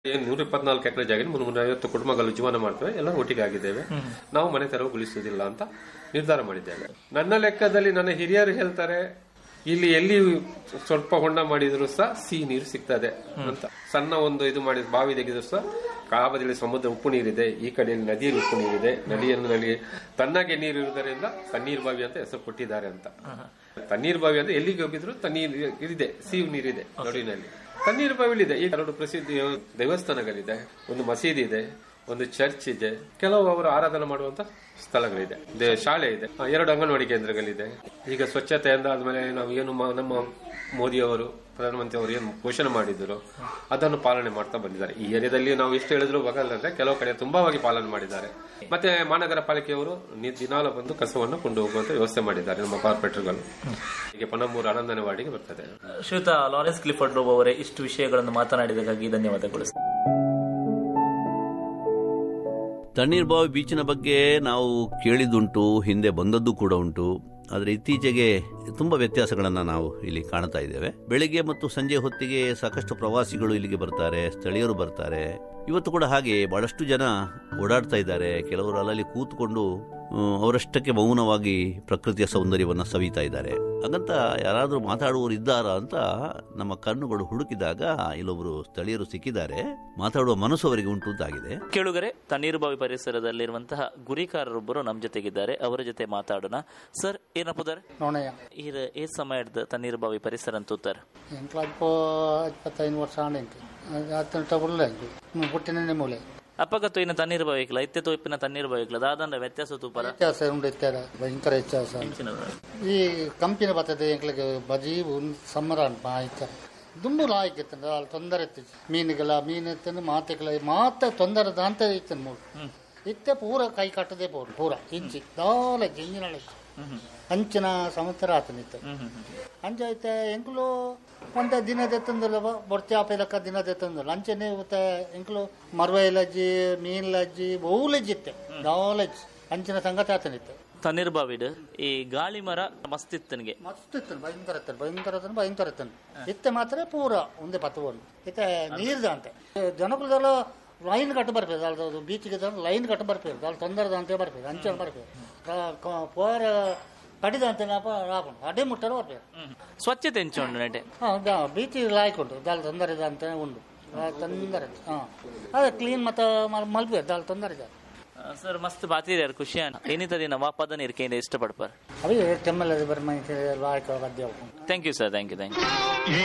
ಏನ್ ನೂರ ಇಪ್ಪತ್ನಾಲ್ಕು ಎಕರೆ ಜಾಗ ಮುನ್ನೂರ ಐವತ್ತು ಕುಟುಂಬಗಳು ಜೀವನ ಮಾಡ್ತೇವೆ ಎಲ್ಲರೂ ಒಟ್ಟಿಗೆ ಆಗಿದ್ದೇವೆ ನಾವು ಮನೆ ತೆರವುಗೊಳಿಸುವುದಿಲ್ಲ ಅಂತ ನಿರ್ಧಾರ ಮಾಡಿದ್ದೇವೆ ನನ್ನ ಲೆಕ್ಕದಲ್ಲಿ ನನ್ನ ಹಿರಿಯರು ಹೇಳ್ತಾರೆ ಇಲ್ಲಿ ಎಲ್ಲಿ ಸ್ವಲ್ಪ ಹೊಂಡ ಮಾಡಿದ್ರು ಸಹ ಸಿಹಿ ನೀರು ಸಿಗ್ತದೆ ಅಂತ ಸಣ್ಣ ಒಂದು ಇದು ಮಾಡಿದ ಬಾವಿ ತೆಗೆದ್ರು ಸಹ ಕಾಬದಿಯಲ್ಲಿ ಸಮುದ್ರ ಉಪ್ಪು ನೀರಿದೆ ಈ ಕಡೆಯಲ್ಲಿ ನದಿಯಲ್ಲಿ ಉಪ್ಪು ನೀರಿದೆ ನದಿಯಲ್ಲಿ ನಲ್ಲಿ ತಣ್ಣಗೆ ನೀರು ಇರುವುದರಿಂದ ತಣ್ಣೀರು ಬಾವಿ ಅಂತ ಹೆಸರು ಕೊಟ್ಟಿದ್ದಾರೆ ಅಂತ ತಣ್ಣೀರು ಬಾವಿ ಅಂದ್ರೆ ಎಲ್ಲಿಗೆ ಹೋಗಿದ್ರು ತಣ್ಣೀರು ಇದೆ ಸಿಹಿ ನೀರಿದೆ ನಡುವಿನಲ್ಲಿ ತಣ್ಣೀರು ಬಾವಿಲಿದೆ ಈಗ ಎರಡು ಪ್ರಸಿದ್ಧ ದೇವಸ್ಥಾನಗಳಿದೆ ಒಂದು ಮಸೀದಿ ಇದೆ ಒಂದು ಚರ್ಚ್ ಇದೆ ಕೆಲವು ಅವರು ಆರಾಧನೆ ಮಾಡುವಂತ ಸ್ಥಳಗಳಿದೆ ದೇ- ಶಾಲೆ ಇದೆ ಆ, ಎರಡು ಅಂಗನವಾಡಿ ಕೇಂದ್ರಗಳಿದೆ ಈಗ ಸ್ವಚ್ಛತೆ ಆದ್ಮೇಲೆ ನಾವು ಏನು ಮ- ನಮ್ಮ ಮೋದಿ ಅವರು ಪ್ರಧಾನಮಂತ್ರಿ ಅವರು ಏನು ಘೋಷಣೆ ಮಾಡಿದ್ರು ಅದನ್ನು ಪಾಲನೆ ಮಾಡ್ತಾ ಬಂದಿದ್ದಾರೆ ಈ ಏರಿಯಾದಲ್ಲಿ ನಾವು ಎಷ್ಟು ಹೇಳಿದ್ರು ಬಗಲ್ಲಂದ್ರೆ ಕೆಲವು ಕಡೆ ತುಂಬಾವಾಗಿ ಪಾಲನೆ ಮಾಡಿದ್ದಾರೆ ಮತ್ತೆ ಮಹಾನಗರ ಪಾಲಿಕೆಯವರು ನಿ- ದಿನಾಲ ಬಂದು ಕಸವನ್ನು ಕೊಂಡು ಹೋಗುವಂತ ವ್ಯವಸ್ಥೆ ಮಾಡಿದ್ದಾರೆ ನಮ್ಮ ಕಾರ್ಪೊರೇಟರ್ಗಳು ಈಗ ಪನಮೂರು ಆನಂದನ ವಾರ್ಡಿಗೆ ಬರ್ತದೆ ಶ್ರೀಯುತ ಲಾರೆನ್ಸ್ ಕ್ಲಿಫರ್ಡ್ ರೋಬ್ ಅವರೇ ಇಷ್ಟು ವಿಷಯಗಳನ್ನು ಮಾತನಾಡಿದಕ್ಕಾಗಿ ಧನ್ಯವಾದಗಳು ಸರ್. ತಣ್ಣೀರ್ಬಾವಿ ಬೀಚಿನ ಬಗ್ಗೆ ನಾವು ಕೇಳಿದ್ದುಂಟು ಹಿಂದೆ ಬಂದದ್ದು ಕೂಡ ಉಂಟು ಆದರೆ ಇತ್ತೀಚೆಗೆ ತುಂಬ ವ್ಯತ್ಯಾಸಗಳನ್ನು ನಾವು ಇಲ್ಲಿ ಕಾಣ್ತಾ ಇದ್ದೇವೆ ಬೆಳಿಗ್ಗೆ ಮತ್ತು ಸಂಜೆ ಹೊತ್ತಿಗೆ ಸಾಕಷ್ಟು ಪ್ರವಾಸಿಗಳು ಇಲ್ಲಿಗೆ ಬರ್ತಾರೆ ಸ್ಥಳೀಯರು ಬರ್ತಾರೆ ಇವತ್ತು ಕೂಡ ಹಾಗೆ ಬಹಳಷ್ಟು ಜನ ಓಡಾಡ್ತಾ ಇದ್ದಾರೆ ಕೆಲವರು ಅಲ್ಲಲ್ಲಿ ಕೂತ್ಕೊಂಡು ಹ್ಮ್, ಅವರಷ್ಟಕ್ಕೆ ಮೌನವಾಗಿ ಪ್ರಕೃತಿಯ ಸೌಂದರ್ಯವನ್ನು ಸವಿತಾ ಇದ್ದಾರೆ ಹಾಗಂತ ಯಾರಾದರೂ ಮಾತಾಡುವವರು ಇದ್ದಾರಾ ಅಂತ ನಮ್ಮ ಕಣ್ಣುಗಳು ಹುಡುಕಿದಾಗ ಇಲ್ಲೊಬ್ಬರು ಸ್ಥಳೀಯರು ಸಿಕ್ಕಿದ್ದಾರೆ ಮಾತಾಡುವ ಮನಸ್ಸು ಅವರಿಗೆ ಉಂಟು ಅಂತಾಗಿದೆ ಕೇಳುಗರೆ ತಣ್ಣೀರುಬಾವಿ ಪರಿಸರದಲ್ಲಿರುವಂತಹ ಗುರಿಕಾರರೊಬ್ಬರು ನಮ್ಮ ಜೊತೆಗಿದ್ದಾರೆ ಅವರ ಜೊತೆ ಮಾತಾಡೋಣ ಸರ್ ಏನಪ್ಪದಾರೆ ನೋಣಯ್ಯ ಈರ ಏ ಸಮಯ ತಣ್ಣೀರುಬಾವಿ ಪರಿಸರ ಅಂತೂತಾರ ಎಂಕ್ಲ ಇಪ್ಪೋ ಇಪ್ಪತ್ತೈದು ವರ್ಷ ಆಂಡೆಂಕ್ ಹತ್ತು ಒಳ್ಳೆ ಪುಟ್ಟಿನೇ ಮೂಲೆ ಅಪ್ಪಗತ್ತು ಇನ್ನು ತಣ್ಣೀರು ಬಾವಿಕ್ಲ ಇತ್ತೆ ತೋಪಿನ ತಣ್ಣೀರು ಬಾವಿಕ್ಲ ದಾದಂಡ ವ್ಯತ್ಯಾಸ ತೂಪರ ವ್ಯತ್ಯಾಸ ಉಂಡು ಇತ್ಯಾದ ಭಯಂಕರ ವ್ಯತ್ಯಾಸ ಈ ಕಂಪಿನ ಬರ್ತದೆ ಎಂಕ್ಲಿಗೆ ಬಜಿ ಒಂದು ಸಮ್ಮರ ಅನ್ಪ ಆಯ್ತ ದುಂಬು ಲಾಯ್ಕಿತ್ತಂದ್ರೆ ಅಲ್ಲಿ ತೊಂದರೆ ಇತ್ತು ಮೀನುಗಳ ಮೀನು ಇತ್ತಂದ್ರೆ ಮಾತೆಗಳ ಮಾತ ತೊಂದರೆ ದಾಂತ ಇತ್ತು ಮೂರು ಇತ್ತೆ ಪೂರ ಕೈ ಕಟ್ಟದೆ ಪೋರು ಪೂರ ಇಂಚಿ ದಾಲ ಜಿಂಜಿನ ಅಂಚಿನ ಸಮುದ್ರ ಆತನಿತ್ತು ಅಂಚೈತೆ ಎಂಕ್ಲು ಒಂದ ದಿನದ ತಂದಲ್ಲ ಬೊಡ್ತಿ ಆಪೇದಕ್ಕ ದಿನದ ತಂದಲ್ಲ ಅಂಚನೆ ಮತ್ತೆ ಎಂಕ್ಲು ಮರ್ವೆ ಲಜ್ಜಿ ಮೀನ್ ಲಜ್ಜಿ ಬಹು ಲಜ್ಜಿತ್ತೆ ದಾಲಜ್ಜಿ ಅಂಚಿನ ಸಂಗತಿ ಆತನಿತ್ತು ತಣ್ಣೀರು ಬಾವಿಡ್ ಈ ಗಾಳಿ ಮರ ಮಸ್ತ್ ಇತ್ತನಿಗೆ ಮಸ್ತ್ ಇತ್ತು ಭಯಂಕರ ಇತ್ತು ಭಯಂಕರ ಇತ್ತು ಭಯಂಕರ ಇತ್ತು ಇತ್ತೆ ಮಾತ್ರ ಪೂರ ಒಂದೇ ಪತ್ತವನ್ನು ಇತ್ತೆ ನೀರ್ದ ಅಂತ ಜನಗಳದೆಲ್ಲ ಲೈನ್ ಕಟ್ಟು ಬರ್ಬೇಕು ಅದು ಬೀಚಿಗೆ ಲೈನ್ ಕಟ್ಟು ಬರ್ಬೇಕು ಅಲ್ಲಿ ತೊಂದರೆ ಅಂತ ಬರ್ಬೇಕು ಅಂಚೆ ಬರ್ಬೇಕು ಪೋರ ಕಡಿದ ಅಂತ ರಾಪಣ ಅಡ್ಡಿ ಮುಟ್ಟಲು ಬರ್ಬೇಕು ಸ್ವಚ್ಛತೆ ಎಂಚುಂಡು ನಟೆ ಹಾ ಬೀಚ್ ಲಾಯ್ಕೊಂಡು ದಾಲ್ ತೊಂದರೆ ಇದೆ ಅಂತ ಉಂಡು ಆ, ತೊಂದರೆ ಹಾ ಅದೇ ಕ್ಲೀನ್ ಮತ್ತೆ ಮಲ್ಪೆ ದಾಲ್ ತೊಂದರೆ ಇದೆ ಸರ್ ಮಸ್ತ್ ಬಾತಿರ್ಯಾರ ಖುಷಿ ಏನಿತ ದಿನ ವಾಪದನ ಇರ್ಕೆಯಿಂದ ಇಷ್ಟಪಡ್ಪಾರ ಅవి టెమ్మలది బరి మంచి లాయక వద్ద thank you sir thank you thank you